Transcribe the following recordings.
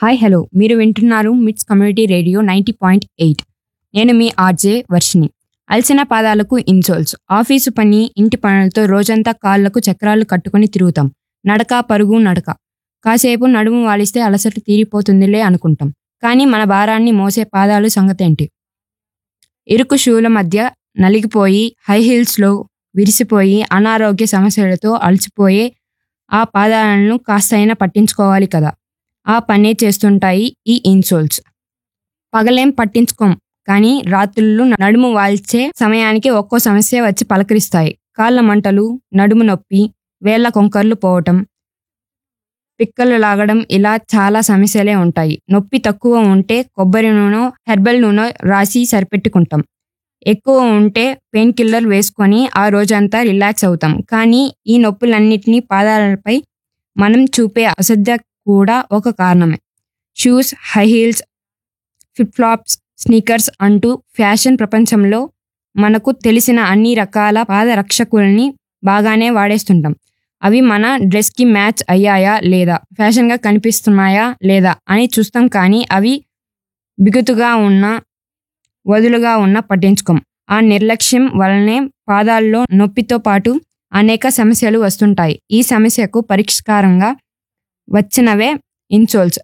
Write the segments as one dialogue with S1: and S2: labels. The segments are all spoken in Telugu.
S1: హాయ్ హలో మీరు వింటున్నారు MITS community radio ninety point eight నేను మీ ఆర్జే వర్షిని అలసిన పాదాలకు ఇన్సోల్స్ ఆఫీసు పని ఇంటి పనులతో రోజంతా కాళ్లకు చక్రాలు కట్టుకొని తిరుగుతాం నడక పరుగు నడక కాసేపు నడుము వాలిస్తే అలసట తీరిపోతుందిలే అనుకుంటాం కానీ మన భారాన్ని మోసే పాదాలు సంగతేంటి ఇరుకు షూల మధ్య నలిగిపోయి హై హీల్స్లో విరిసిపోయి అనారోగ్య సమస్యలతో అలసిపోయే ఆ పాదాలను కాస్తైనా పట్టించుకోవాలి కదా ఆ పనే చేస్తుంటాయి ఈ ఇన్సోల్స్ పగలేం పట్టించుకోం కానీ రాత్రులు నడుము వాల్చే సమయానికి ఒక్కో సమస్య వచ్చి పలకరిస్తాయి కాళ్ళ మంటలు నడుము నొప్పి వేళ్ల కొంకర్లు పోవటం పిక్కలు లాగడం ఇలా చాలా సమస్యలే ఉంటాయి నొప్పి తక్కువ ఉంటే కొబ్బరి నూనె హెర్బల్ నూనె రాసి సరిపెట్టుకుంటాం ఎక్కువ ఉంటే పెయిన్ కిల్లర్ వేసుకొని ఆ రోజంతా రిలాక్స్ అవుతాం కానీ ఈ నొప్పులన్నిటినీ పాదాలపై మనం చూపే అశ్రద్ధ కూడా ఒక కారణమే shoes high heels flip flops sneakers అంటూ ఫ్యాషన్ ప్రపంచంలో మనకు తెలిసిన అన్ని రకాల పాదరక్షకుల్ని బాగానే వాడేస్తుంటాం అవి మన డ్రెస్కి మ్యాచ్ అయ్యాయా లేదా ఫ్యాషన్గా కనిపిస్తున్నాయా లేదా అని చూస్తాం కానీ అవి బిగుతుగా ఉన్న వదులుగా ఉన్న పట్టించుకోం ఆ నిర్లక్ష్యం వలనే పాదాల్లో నొప్పితో పాటు అనేక సమస్యలు వస్తుంటాయి ఈ సమస్యకు పరిష్కారంగా వచ్చినవే ఇన్సోల్స్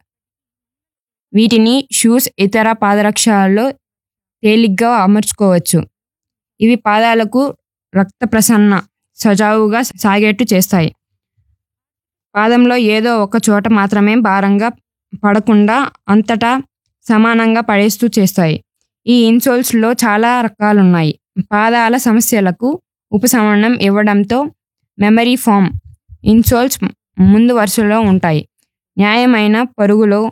S1: వీటిని షూస్ ఇతర పాదరక్షలలో తేలిగ్గా అమర్చుకోవచ్చు ఇవి పాదాలకు రక్త ప్రసరణ సజావుగా సాగేట్టు చేస్తాయి పాదంలో ఏదో ఒక చోట మాత్రమే భారంగా పడకుండా అంతటా సమానంగా పడేస్తూ చేస్తాయి ఈ ఇన్సోల్స్లో చాలా రకాలున్నాయి పాదాల సమస్యలకు ఉపశమనం ఇవ్వడంతో మెమరీ ఫామ్ ఇన్సోల్స్ ముందు వరుసలో ఉంటాయి న్యాయమైన పరుగులో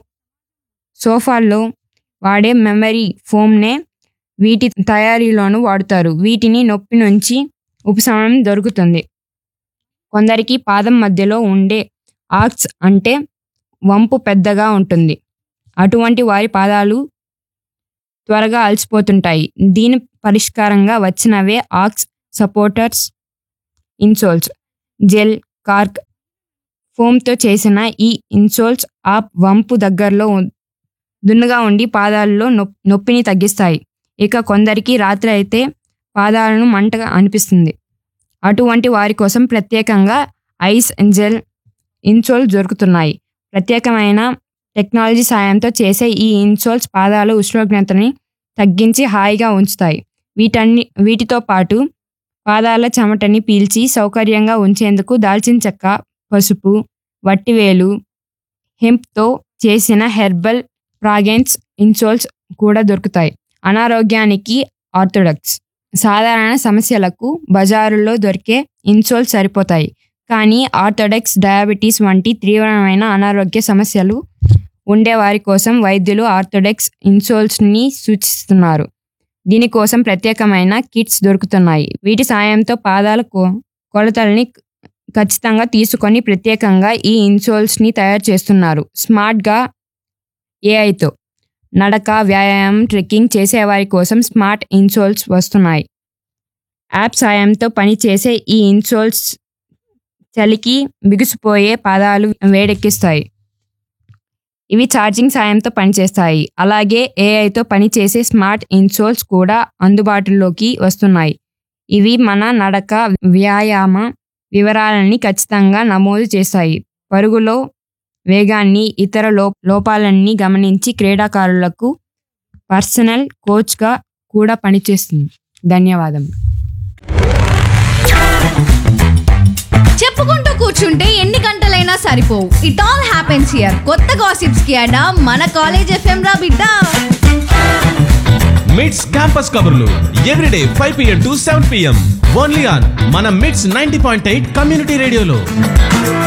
S1: సోఫాల్లో వాడే మెమరీ ఫోమ్నే వీటి తయారీలోనూ వాడుతారు వీటిని నొప్పి నుంచి ఉపశమనం దొరుకుతుంది కొందరికి పాదం మధ్యలో ఉండే ఆర్క్స్ అంటే వంపు పెద్దగా ఉంటుంది అటువంటి వారి పాదాలు త్వరగా అలసిపోతుంటాయి దీని పరిష్కారంగా వచ్చినవే ఆక్స్ సపోర్టర్స్ ఇన్సోల్స్ జెల్ కార్క్ ఫోమ్తో చేసిన ఈ ఇన్సోల్స్ ఆ వంపు దగ్గరలో ఉం- దున్నుగా ఉండి పాదాల్లో నొప్- నొప్పిని తగ్గిస్తాయి ఇక కొందరికి రాత్రి అయితే పాదాలను మంటగా అనిపిస్తుంది అటువంటి వారి కోసం ప్రత్యేకంగా ఐస్ జెల్ ఇన్సోల్ దొరుకుతున్నాయి ప్రత్యేకమైన టెక్నాలజీ సాయంతో చేసే ఈ ఇన్సోల్స్ పాదాల ఉష్ణోగ్రతని తగ్గించి హాయిగా ఉంచుతాయి వీటన్ని వీటితో పాటు పాదాల చెమటని పీల్చి సౌకర్యంగా ఉంచేందుకు దాల్చిన చెక్క పసుపు వట్టివేలు హెంప్తో చేసిన హెర్బల్ ఫ్రాగెన్స్ ఇన్సోల్స్ కూడా దొరుకుతాయి అనారోగ్యానికి ఆర్థోడాక్స్ సాధారణ సమస్యలకు బజారులో దొరికే ఇన్సోల్స్ సరిపోతాయి కానీ ఆర్థోడాక్స్ డయాబెటీస్ వంటి తీవ్రమైన అనారోగ్య సమస్యలు ఉండేవారి కోసం వైద్యులు ఆర్థోడాక్స్ ఇన్సోల్స్ని సూచిస్తున్నారు దీనికోసం ప్రత్యేకమైన కిట్స్ దొరుకుతున్నాయి వీటి సాయంతో పాదాల కొ- కొలతల్ని ఖచ్చితంగా తీసుకొని ప్రత్యేకంగా ఈ ఇన్సోల్స్ని తయారు చేస్తున్నారు స్మార్ట్గా ఏఐతో నడక వ్యాయామం ట్రెక్కింగ్ చేసేవారి కోసం స్మార్ట్ ఇన్సోల్స్ వస్తున్నాయి యాప్ సాయంతో పనిచేసే ఈ ఇన్సోల్స్ చలికి బిగుసిపోయే పాదాలు వేడెక్కిస్తాయి ఇవి ఛార్జింగ్ సాయంతో పనిచేస్తాయి అలాగే ఏఐతో పనిచేసే స్మార్ట్ ఇన్సోల్స్ కూడా అందుబాటులోకి వస్తున్నాయి ఇవి మన నడక వ్యాయామ వివరాలని ఖచ్చితంగా నమోదు చేస్తాయి పరుగులో వేగాన్ని ఇతర లో లోపాలన్నీ గమనించి క్రీడాకారులకు పర్సనల్ కోచ్గా కూడా పనిచేస్తుంది ధన్యవాదం
S2: చెప్పుకుంటూ కూర్చుంటే ఎన్ని గంటలైనా సరిపోవు ఇట్ ఆల్ హ్యాపెన్స్ హియర్ కొత్త గాసిప్స్ కి అడా మన కాలేజ్ ఎఫ్ఎం రా బిడ్డ
S3: మిడ్స్ క్యాంపస్ కబుర్లు everyday five PM to seven PM only on మన MITS ninety point eight community రేడియోలో